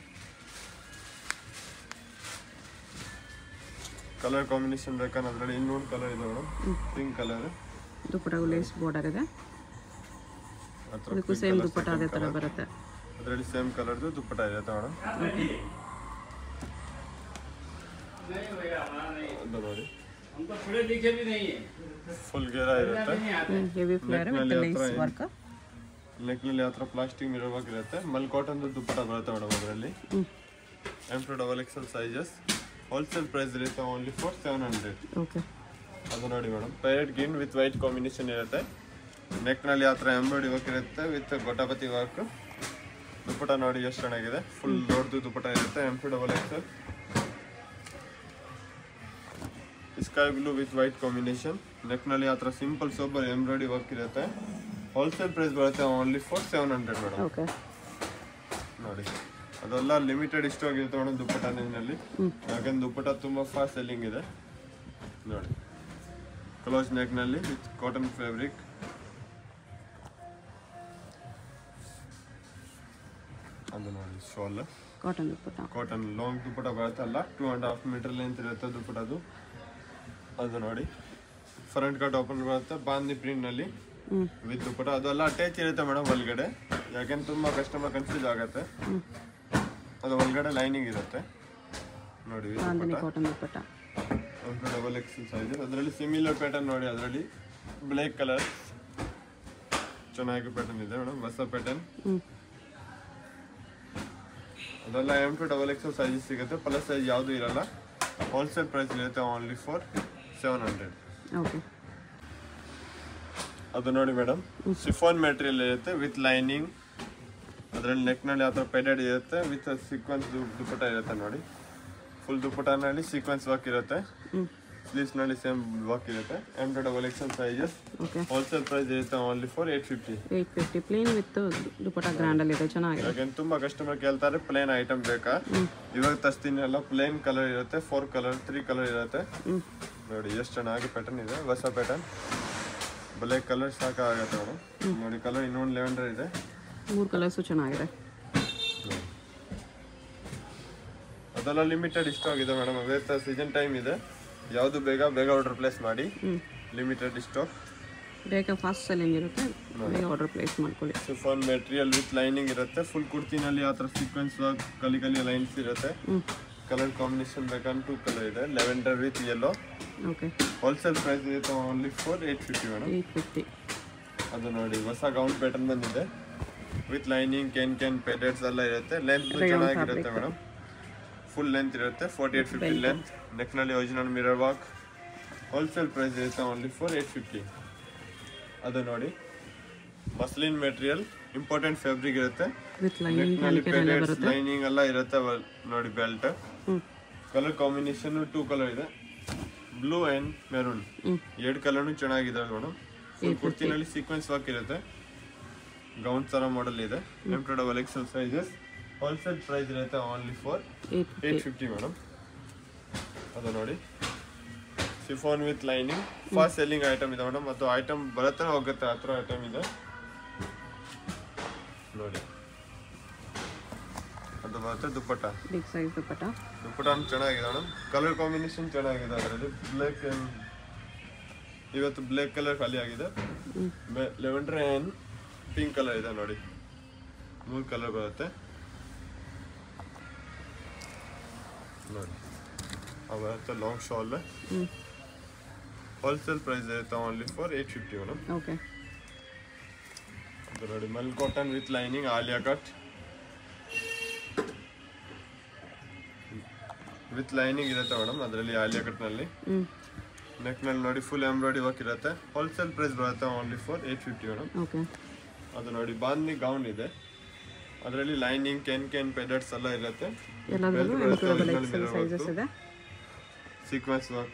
ಕಲರ್ ಕಾಂಬಿನೇಷನ್ ಬೇಕಂದ್ರೆ ಅದರಲ್ಲಿ ಇನ್ನೊಂದು ಕಲರ್ ಇದೆ ಮೇಡಮ್ ಪಿಂಕ್ ಕಲರ್ ದುಪ್ಪಟ್ಟಗೂ ಲೇಸ್ ಬಾರ್ಡರ್ ಇದೆ ಅದಕ್ಕೂ ಸೇಮ್ ದುಪ್ಪಟ್ಟ ಅದೇ ಥರ ಬರುತ್ತೆ ಅದರಲ್ಲಿ ಸೇಮ್ ಕಲರ್ದು ದುಪ್ಪಟ್ಟ ಇರುತ್ತೆ ಮೇಡಮ್ ಅದು ನೋಡಿ हमको थोड़े दिखे भी नहीं है ಫುಲ್ ಗೆರ ಇರುತ್ತೆ ಹೆವಿ ಫ್ಲೇರ್ ವಿತ್ Neckನಲ್ಲಿ ಲೇಸ್ ಹತ್ರ ವರ್ಕ್ ನೆಕ್ನಲ್ಲಿ ಹತ್ರ ಪ್ಲಾಸ್ಟಿಕ್ ಮಿರರ್ ಇರುತ್ತೆ ಮಲ್ ಕಾಟನ್ ದುಪ್ಪಟ ಬರುತ್ತೆ ಮೇಡಮ್ ಅದರಲ್ಲಿ M to double XL sizes wholesale price ಇರುತ್ತೆ only for seven hundred okay ಅದು ನೋಡಿ madam parrot green with white combination ಇರುತ್ತೆ ನೆಕ್ನಲ್ಲಿ ಆ ಥರ ಎಂಬ್ರಾಯ್ಡಿ ವರ್ಕ್ ಇರುತ್ತೆ ವಿತ್ ಗೊಟಾಪತಿ ವರ್ಕ್ ದುಪ್ಪಟ ನೋಡಿ ಎಷ್ಟು ಚೆನ್ನಾಗಿದೆ ಫುಲ್ ದೊಡ್ಡದು ದುಪ್ಪಟ ಇರುತ್ತೆ M to double XL sky blue with white combination ನೆಕ್ನಲ್ಲಿ ಆ ಥರ ಸಿಂಪಲ್ ಸೋಬರ್ ಎಂಬ್ರಾಯ್ಡಿ ವರ್ಕ್ ಇರುತ್ತೆ ಹೋಲ್ಸೇಲ್ ಪ್ರೈಸ್ ಬರುತ್ತೆ only for seven hundred madam okay ನೋಡಿ ಅದೆಲ್ಲ ಲಿಮಿಟೆಡ್ ಇಷ್ಟು ಆಗಿರುತ್ತೆ ಮೇಡಮ್ ದುಪ್ಪಟ ನಲ್ಲಿ ಯಾಕಂದ್ರೆ ದುಪ್ಪಟ ತುಂಬಾ ಫಾಸ್ಟ್ ಸೆಲ್ಲಿಂಗ್ ಇದೆ ನೋಡಿ ಕ್ಲೋಸ್ ನೆಕ್ ನಲ್ಲಿ ವಿತ್ ಕಾಟನ್ ಫ್ಯಾಬ್ರಿಕ್ ಅದು ನೋಡಿ shawl cotton dupatta cotton long dupatta ಬರುತ್ತೆ ಅಲ್ಲ two and half metre length ಇರುತ್ತೆ ದುಪ್ಪಟದು ಅದು ನೋಡಿ ಫ್ರಂಟ್ ಕಟ್ ಓಪನ್ ಬರುತ್ತೆ ಬಾಂದಿ ಪ್ರಿಂಟ್ ನಲ್ಲಿ ಹ್ಞೂ ವಿತ್ ದುಪ್ಪಟ ಅದೆಲ್ಲ ಅಟ್ಯಾಚ್ ಇರುತ್ತೆ ಮೇಡಮ್ ಒಳಗಡೆ ಯಾಕೆಂದ್ರೆ ತುಂಬಾ ಕಸ್ಟಮರ್ ಕನ್ಫ್ಯೂಸ್ ಆಗುತ್ತೆ ಅದು ಒಳಗಡೆ ಲೈನಿಂಗ್ ಇರುತ್ತೆ ನೋಡಿ with ಬಾಂಧನಿ ದುಪ್ಪಟ ಕಾಟನ್ ದುಪ್ಪಟ್ಟ ಒಂದು ಡಬಲ್ ಎಕ್ಸ್ ಸೈಜ್ ಅದರಲ್ಲಿ ಸಿಮಿಲರ್ ಪ್ಯಾಟರ್ನ್ ನೋಡಿ ಅದರಲ್ಲಿ ಬ್ಲ್ಯಾಕ್ ಕಲರ್ ಚೆನ್ನಾಗಿ ಪ್ಯಾಟರ್ನ್ ಇದೆ ಮೇಡಮ್ ಹೊಸ ಪ್ಯಾಟರ್ನ್ ಹ್ಞೂ ಅದೆಲ್ಲ M to double X size ಸಿಗುತ್ತೆ ಪ್ಲಸ್ ಸೈಜ್ ಯಾವುದು ಇರಲ್ಲ ಹೋಲ್ಸೇಲ್ ಪ್ರೈಸ್ ಇರುತ್ತೆ only for seven hundred okay ಅದು ನೋಡಿ ಮೇಡಮ್ ಸಿಫಾನ್ ಮೆಟೀರಿಯಲ್ ಇರುತ್ತೆ ವಿತ್ ಲೈನಿಂಗ್ ಅದರಲ್ಲಿ ನೆಕ್ನಲ್ಲಿ ಯಾವ ಥರ ಪೆಡೆಡ್ ಇರುತ್ತೆ ವಿತ್ ಸೀಕ್ವೆನ್ಸ್ ದುಪ್ಪಟ ಇರುತ್ತೆ ನೋಡಿ ಫುಲ್ ದುಪ್ಪಟನಲ್ಲಿ ಸೀಕ್ವೆನ್ಸ್ ವರ್ಕ್ ಇರುತ್ತೆ ಹ್ಞೂ ಸ್ಲೀವ್ಸ್ನಲ್ಲಿ ಸೇಮ್ ವರ್ಕ್ ಇರುತ್ತೆ M to double XL sizes okay wholesale price ಇರುತ್ತೆ only for eight fifty eight fifty plain with dupatta ಗ್ರ್ಯಾಂಡಲ್ಲಿದೆ ಚೆನ್ನಾಗಿದೆ ಯಾಕೆಂದ್ರೆ ತುಂಬಾ ಕಸ್ಟಮರ್ ಕೇಳ್ತಾರೆ ಪ್ಲೇನ್ ಐಟಮ್ ಬೇಕಾ ಇವಾಗ ತರ್ಸ್ತೀನಿ ಎಲ್ಲ ಪ್ಲೇನ್ ಕಲರ್ ಇರುತ್ತೆ ಫೋರ್ ಕಲರ್ ತ್ರೀ ಕಲರ್ ಇರುತ್ತೆ ಹ್ಞೂ ನೋಡಿ ಎಷ್ಟು ಚೆನ್ನಾಗಿ ಪ್ಯಾಟರ್ನ್ ಇದೆ ಹೊಸ ಪ್ಯಾಟರ್ನ್ ಬ್ಲ್ಯಾಕ್ ಕಲರ್ ಸಾಕಾಗತ್ತೆ ಮೇಡಮ್ ನೋಡಿ ಕಲರ್ ಇನ್ನೊಂದು ಲೆವೆಂಡರ್ ಇದೆ ಮೂರು ಕಲರ್ಸು ಚೆನ್ನಾಗಿದೆ ಅದೆಲ್ಲ ಲಿಮಿಟೆಡ್ ಇಷ್ಟ ಆಗಿದೆ ಮೇಡಮ್ ಅದೇ ಸೀಸನ್ ಟೈಮ್ ಇದೆ ಯಾವುದು ಬೇಗ ಬೇಗ ಆರ್ಡರ್ ಪ್ಲೇಸ್ ಮಾಡಿ ಹ್ಞೂ ಲಿಮಿಟೆಡ್ ಸ್ಟಾಕ್ ಬೇಗ ಫಾಸ್ಟ್ ಸೆಲ್ಲಿಂಗ್ ಇರುತ್ತೆ ಬೇಗ ಆರ್ಡರ್ ಪ್ಲೇಸ್ ಮಾಡ್ಕೊಳ್ಳಿ ಸಿಫಾನ್ ಮೆಟೀರಿಯಲ್ ವಿತ್ ಲೈನಿಂಗ್ ಇರುತ್ತೆ ಫುಲ್ ಕುರ್ತಿನಲ್ಲಿ ಆ ಥರ ಸೀಕ್ವೆನ್ಸ್ ವರ್ಕ್ ಕಲಿ ಕಲಿ ಲೈನ್ಸ್ ಇರುತ್ತೆ ಹ್ಞೂ ಕಲರ್ ಕಾಂಬಿನೇಷನ್ ಬೇಕಂದ್ರೆ ಟೂ ಕಲರ್ ಇದೆ lavender with yellow okay wholesale price ಇರುತ್ತೆ only for eight fifty madam eight fifty ಅದು ನೋಡಿ ಹೊಸ ಗೌನ್ ಪ್ಯಾಟರ್ನ್ ಬಂದಿದೆ ವಿತ್ ಲೈನಿಂಗ್ ಕೆನ್ ಕೆನ್ ಪೆಡೆಟ್ಸ್ ಎಲ್ಲ ಇರುತ್ತೆ ಲೆಂತ್ Rayon ಚೆನ್ನಾಗಿರುತ್ತೆ fabric. ಮೇಡಮ್ ಫುಲ್ ಲೆಂತ್ ಇರುತ್ತೆ ಫೋರ್ಟಿ ಏಟ್ ಫಿಫ್ಟಿ ಲೆಂತ್ ನೆಕ್ನಲ್ಲಿ original mirror work wholesale price ಇರುತ್ತೆ ಓನ್ಲಿ ಫೋರ್ ಏಟ್ ಫಿಫ್ಟಿ ಅದು ನೋಡಿ ಮಸ್ಲಿನ್ ಮೆಟೀರಿಯಲ್ ಇಂಪಾರ್ಟೆಂಟ್ ಫ್ಯಾಬ್ರಿಕ್ ಇರುತ್ತೆ ವಿತ್ ಲೈನಿಂಗ್ ನೆಕ್ನಲ್ಲಿ ಕ್ಯಾಲಿಕರ್ ಎಲ್ಲ ಪೆಡೆಟ್ಸ್ ಬರುತ್ತೆ ಲೈನಿಂಗ್ ಎಲ್ಲ ಇರುತ್ತೆ ವ- ನೋಡಿ ಬೆಲ್ಟ್ ಹ್ಞೂ ಕಲರ್ ಕಾಂಬಿನೇಷನ್ ಟೂ ಕಲರ್ ಇದೆ ಬ್ಲೂ ಆ್ಯಂಡ್ ಮೆರೂನ್ ಹ್ಞೂ ಎರಡು ಕಲರ್ನು ಚೆನ್ನಾಗಿದೆ ಮೇಡಮ್ ಫುಲ್ ಕುರ್ತಿನಲ್ಲಿ ಸೀಕ್ವೆನ್ಸ್ ವರ್ಕ್ ಇರುತ್ತೆ ಗೌನ್ ತರ ಮಾಡೆಲ್ ಇದೆ M to double XL sizes wholesale price ಇರುತ್ತೆ only for eight eight fifty madam ಅದು ನೋಡಿ chiffon with lining fast selling item ಇದೆ ಮೇಡಮ್ ಮತ್ತು ಐಟಮ್ ಬರುತ್ತೆ ಹೋಗುತ್ತೆ ಆ ಥರ ಐಟಮ್ ಇದೆ ನೋಡಿ ಅದು ಬರುತ್ತೆ ದುಪ್ಪಟ್ಟ ಬಿಗ್ ಸೈಜ್ ದುಪ್ಪಟ್ಟ ದುಪ್ಪಟ ಚೆನ್ನಾಗಿದೆ ಮೇಡಮ್ ಕಲರ್ ಕಾಂಬಿನೇಷನ್ ಚೆನ್ನಾಗಿದೆ ಅದರಲ್ಲಿ ಬ್ಲ್ಯಾಕ್ ಇವತ್ತು ಬ್ಲ್ಯಾಕ್ ಕಲರ್ ಖಾಲಿ ಆಗಿದೆ ಲೆವೆಂಡರ್ ಆ್ಯಂಡ್ ಪಿಂಕ್ ಕಲರ್ ಇದೆ ನೋಡಿ ಮೂರು ಕಲರ್ ಬರುತ್ತೆ ನೋಡಿ ಅವು ಬರುತ್ತೆ ಲಾಂಗ್ ಶಾಲ್ ಹ್ಞೂ ಹೋಲ್ಸೇಲ್ ಪ್ರೈಸ್ ಇರುತ್ತೆ only for eight fifty madam okay ಅದು ನೋಡಿ mul cotton with lining Alia cut with lining ಇರುತ್ತೆ ಮೇಡಮ್ ಅದರಲ್ಲಿ ಆಲಿಯಾ ಕಟ್ನಲ್ಲಿ ಹ್ಞೂ ನೆಕ್ನಲ್ಲಿ ನೋಡಿ ಫುಲ್ ಎಂಬ್ರಾಯ್ಡಿ ವರ್ಕ್ ಇರುತ್ತೆ ಹೋಲ್ಸೇಲ್ ಪ್ರೈಸ್ ಬರುತ್ತೆ only for eight fifty madam okay ಅದು ನೋಡಿ ಬಾಂದಿ ಗೌನ್ ಇದೆ ಅದರಲ್ಲಿ ಲೈನಿಂಗ್ ಕೆನ್ ಕೆನ್ ಪೆಡೆಟ್ಸ್ ಎಲ್ಲ ಇರುತ್ತೆ ಎಲ್ಲದರಲ್ಲೂ Belt ಎಂಟು ಡಬಲ್ ಬರುತ್ತೆ, ಎಕ್ಸೆಲ್ mirror ಸೈಜಸ್ work. ಇದೆ ಸೀಕ್ವೆನ್ಸ್ ವರ್ಕ್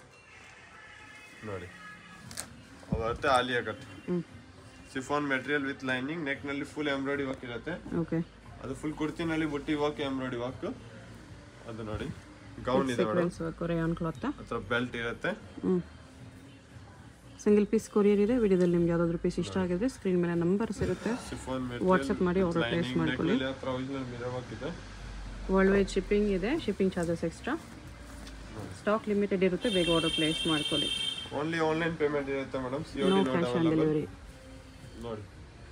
ನೋಡಿ ಅದು ಬರುತ್ತೆ ಆಲಿಯಾ ಕಟ್ ಹ್ಞೂ ಸಿಫಾನ್ ಮೆಟೀರಿಯಲ್ ವಿತ್ ಲೈನಿಂಗ್ ನೆಕ್ನಲ್ಲಿ ಫುಲ್ ಎಂಬ್ರಾಯ್ಡಿ ವರ್ಕ್ ಇರುತ್ತೆ ಓಕೆ ಅದು ಫುಲ್ ಕುರ್ತಿನಲ್ಲಿ ಬುಟ್ಟಿ ವರ್ಕ್ ಎಂಬ್ರಾಯ್ಡಿ ವರ್ಕ್ ಅದು ನೋಡಿ ಗೌನ್ ಇದೆ madam sequence work rayon cloth ಹತ್ರ ಬೆಲ್ಟ್ ಇರುತ್ತೆ ಹ್ಞೂ ಸಿಂಗಲ್ ಪೀಸ್ ಕೊರಿಯರ್ ಇದೆ ವಿಡಿಯೋದಲ್ಲಿ ನಿಮ್ಗೆ ಯಾವುದಾದ್ರೂ ಪೀಸ್ ಇಷ್ಟ ಆಗಿದ್ರೆ ಸ್ಕ್ರೀನ್ ಮೇಲೆ ನಂಬರ್ಸ್ ಇರುತ್ತೆ ಸಿಫಾನ್ ವಾಟ್ಸಪ್ ಮಾಡಿ order place ಮಾಡ್ಕೊಳ್ಳಿ. ಹತ್ರ ಒರಿಜಿನಲ್ ಮಿರರ್ ವರ್ಕ್ ಇದೆ ವರ್ಲ್ಡ್ ವೈಡ್ ಶಿಪ್ಪಿಂಗ್ ಇದೆ shipping charges extra stock limited ಇರುತ್ತೆ ಬೇಗ ಆರ್ಡರ್ ಪ್ಲೇಸ್ ಮಾಡ್ಕೊಳ್ಳಿ ಓನ್ಲಿ ಆನ್ಲೈನ್ ಪೇಮೆಂಟ್ ಇರುತ್ತೆ madam C no D cash on delivery ನೋಡಿ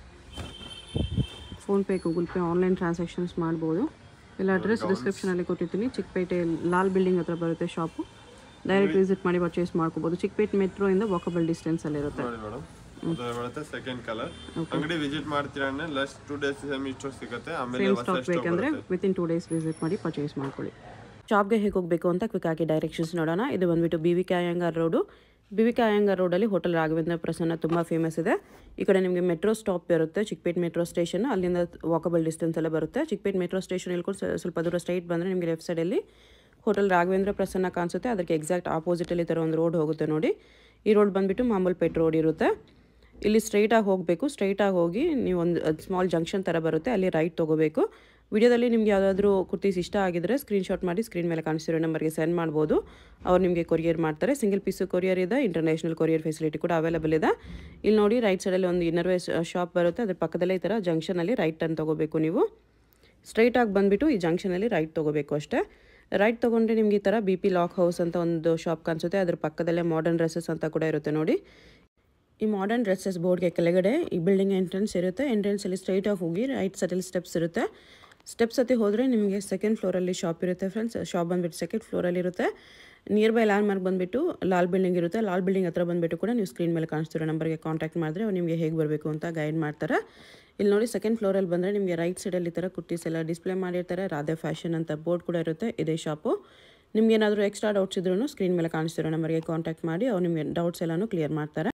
PhonePe Google Pay online transactions ಮಾಡ್ಬೋದು ಇಲ್ಲ ಅಡ್ರೆಸ್ ಡಿಸ್ಕ್ರಿಪ್ಷನಲ್ಲಿ ಕೊಟ್ಟಿರ್ತೀನಿ ಚಿಕ್ಕಪೇಟೆ ಲಾಲ್ ಬಿಲ್ಡಿಂಗ್ ಹತ್ರ ಬರುತ್ತೆ ಶಾಪು ಡೈರೆಕ್ಟ್ ವಿಸಿಟ್ ಮಾಡಿ ಪರ್ಚೇಸ್ ಮಾಡ್ಕೋಬೋದು ಚಿಕ್ಕಪೇಟ್ ಮೆಟ್ರೋ ಇಂದ ವಾಕಬಲ್ ಡಿಸ್ಟೆನ್ಸ್ ಅಲ್ಲಿ ಇರುತ್ತೆ ನೋಡಿ ಮೇಡಮ್ ಅದು ಬರುತ್ತೆ ಸೆಕೆಂಡ್ ಕಲರ್ ಅಂಗಡಿ ವಿಸಿಟ್ ಮಾಡ್ತೀರಾ ಅಂದ್ರೆ last two days semi store ಸಿಗುತ್ತೆ ಆಮೇಲೆ ಹೊಸ ಸ್ಟಾಕ್ ಸ್ಟಾಕ್ ಬೇಕಂದ್ರೆ ವಿತಿನ್ ಟೂ ಡೇಸ್ ವಿಸಿಟ್ ಮಾಡಿ ಪರ್ಚೇಸ್ ಮಾಡ್ಕೊಳ್ಳಿ ಶಾಪ್ಗೆ ಹೇಗೆ ಹೋಗಬೇಕು ಅಂತ ಕ್ವಿಕ್ ಆಗಿ ಡೈರೆಕ್ಷನ್ಸ್ ನೋಡೋಣ ಇದು ಬಂದ್ಬಿಟ್ಟು B V K Iyengar road B V K Iyengar ರೋಡಲ್ಲಿ ಹೋಟೆಲ್ ರಾಘವೇಂದ್ರ ಪ್ರಸನ್ನ ತುಂಬ ಫೇಮಸ್ ಇದೆ ಈ ಕಡೆ ನಿಮಗೆ ಮೆಟ್ರೋ ಸ್ಟಾಪ್ ಇರುತ್ತೆ ಚಿಕ್ಕಪೇಟ್ ಮೆಟ್ರೋ ಸ್ಟೇಷನ್ ಅಲ್ಲಿಂದ ವಾಕಬಲ್ ಡಿಸ್ಟೆನ್ಸ್ ಎಲ್ಲ ಬರುತ್ತೆ ಚಿಕ್ಕಪೇಟ್ ಮೆಟ್ರೋ ಸ್ಟೇಷನ್ ಇಳ್ಕೊಂಡು ಸ್ವ- ಸ್ವಲ್ಪ ದೂರ ಸ್ಟ್ರೈಟ್ ಬಂದರೆ ನಿಮಗೆ ಲೆಫ್ಟ್ ಸೈಡಲ್ಲಿ ಹೋಟೆಲ್ ರಾಘವೇಂದ್ರ ಪ್ರಸನ್ನ ಕಾಣಿಸುತ್ತೆ ಅದಕ್ಕೆ ಎಕ್ಸಾಕ್ಟ್ ಆಪೋಸಿಟಲ್ಲಿ ಈ ಥರ ಒಂದು ರೋಡ್ ಹೋಗುತ್ತೆ ನೋಡಿ ಈ ರೋಡ್ ಬಂದುಬಿಟ್ಟು ಮಾಮೂಲ್ ಪೇಟ್ ರೋಡ್ ಇರುತ್ತೆ ಇಲ್ಲಿ ಸ್ಟ್ರೈಟಾಗಿ ಹೋಗಬೇಕು ಸ್ಟ್ರೈಟಾಗಿ ಹೋಗಿ ನೀವು ಒಂದು ಸ್ಮಾಲ್ ಜಂಕ್ಷನ್ ಥರ ಬರುತ್ತೆ ಅಲ್ಲಿ ರೈಟ್ ತೊಗೋಬೇಕು ವಿಡಿಯೋದಲ್ಲಿ ನಿಮ್ಗೆ ಯಾವುದಾದ್ರೂ ಕುರ್ತೀಸ್ ಇಷ್ಟ ಆಗಿದ್ರೆ ಸ್ಕ್ರೀನ್ಶಾಟ್ ಮಾಡಿ ಸ್ಕ್ರೀನ್ ಮೇಲೆ ಕಾಣಿಸ್ತಿರೋ ನಂಬರ್ಗೆ ಸೆಂಡ್ ಮಾಡ್ಬೋದು ಅವ್ರು ನಿಮಗೆ ಕೊರಿಯರ್ ಮಾಡ್ತಾರೆ ಸಿಂಗಲ್ ಪೀಸು ಕೊರಿಯರ್ ಇದೆ ಇಂಟರ್ನ್ಯಾಷನಲ್ ಕೊರಿಯರ್ ಫೆಸಿಲಿಟಿ ಕೂಡ ಅವೈಲೇಬಲ್ ಇದೆ ಇಲ್ಲಿ ನೋಡಿ ರೈಟ್ ಸೈಡಲ್ಲಿ ಒಂದು ಇನ್ನರ್ ವೇಸ್ ಶಾಪ್ ಬರುತ್ತೆ ಅದ್ರ ಪಕ್ಕದಲ್ಲೇ ಈ ಥರ ಜಂಕ್ಷನಲ್ಲಿ ರೈಟ್ ಟರ್ನ್ ತೊಗೋಬೇಕು ನೀವು ಸ್ಟ್ರೈಟಾಗಿ ಬಂದುಬಿಟ್ಟು ಈ ಜಂಕ್ಷನಲ್ಲಿ ರೈಟ್ ತೊಗೋಬೇಕು ಅಷ್ಟೇ ರೈಟ್ ತೊಗೊಂಡ್ರೆ ನಿಮ್ಗೆ ಈ ಥರ ಬಿ ಪಿ ಲಾಕ್ ಹೌಸ್ ಅಂತ ಒಂದು ಶಾಪ್ ಕಾಣಿಸುತ್ತೆ ಅದ್ರ ಪಕ್ಕದಲ್ಲೇ ಮಾಡರ್ನ್ ಡ್ರೆಸ್ಸಸ್ ಅಂತ ಕೂಡ ಇರುತ್ತೆ ನೋಡಿ ಈ ಮಾಡರ್ನ್ ಡ್ರೆಸ್ಸಸ್ ಬೋರ್ಡ್ಗೆ ಕೆಳಗಡೆ ಈ ಬಿಲ್ಡಿಂಗ್ ಎಂಟ್ರೆನ್ಸ್ ಇರುತ್ತೆ ಎಂಟ್ರೆನ್ಸಲ್ಲಿ ಸ್ಟ್ರೈಟಾಗಿ ಹೋಗಿ ರೈಟ್ ಸೈಡಲ್ಲಿ ಸ್ಟೆಪ್ಸ್ ಇರುತ್ತೆ ಸ್ಟೆಪ್ಸ್ ಹತ್ತಿ ಹೋದರೆ ನಿಮಗೆ ಸೆಕೆಂಡ್ ಫ್ಲೋರಲ್ಲಿ ಶಾಪ್ ಇರುತ್ತೆ ಫ್ರೆಂಡ್ಸ್ ಶಾಪ್ ಬಂದುಬಿಟ್ಟು ಸೆಕೆಂಡ್ ಫ್ಲೋರಲ್ಲಿ ಇರುತ್ತೆ ನಿಯರ್ ಬೈ ಲ್ಯಾಂಡ್ ಮಾರ್ಕ್ ಬಂದುಬಿಟ್ಟು ಲಾಲ್ ಬಿಲ್ಡಿಂಗ್ ಇರುತ್ತೆ ಲಾಲ್ ಬಿಲ್ಡಿಂಗ್ ಹತ್ರ ಬಂದುಬಿಟ್ಟು ಕೂಡ ನೀವು ಸ್ಕ್ರೀನ್ ಮೇಲೆ ಕಾಣಿಸ್ತಿರೋ ನಂಬರ್ಗೆ ಕಾಂಟ್ಯಾಕ್ಟ್ ಮಾಡಿದ್ರೆ ಅವ್ರು ನಿಮಗೆ ಹೇಗೆ ಬರಬೇಕು ಅಂತ ಗೈಡ್ ಮಾಡ್ತಾರೆ ಇಲ್ಲಿ ನೋಡಿ ಸೆಕೆಂಡ್ ಫ್ಲೋರಲ್ಲಿ ಬಂದರೆ ನಿಮಗೆ ರೈಟ್ ಸೈಡಲ್ಲಿ ಈ ಥರ ಕುರ್ತೀಸ್ ಎಲ್ಲ ಡಿಸ್ಪ್ಲೇ ಮಾಡಿರ್ತಾರೆ ರಾಧೆ ಫ್ಯಾಷನ್ ಅಂತ ಬೋರ್ಡ್ ಕೂಡ ಇರುತ್ತೆ ಇದೇ ಶಾಪು ನಿಮ್ಗೆ ಏನಾದರೂ ಎಕ್ಸ್ಟ್ರಾ ಡೌಟ್ಸ್ ಇದ್ರೂ ಸ್ಕ್ರೀನ್ ಮೇಲೆ ಕಾಣಿಸ್ತಿರೋ ನಂಬರ್ಗೆ ಕಾಂಟ್ಯಾಕ್ಟ್ ಮಾಡಿ ಅವ್ರು ನಿಮಗೆ ಡೌಟ್ಸ್ ಎಲ್ಲನೂ ಕ್ಲಿಯರ್ ಮಾಡ್ತಾರೆ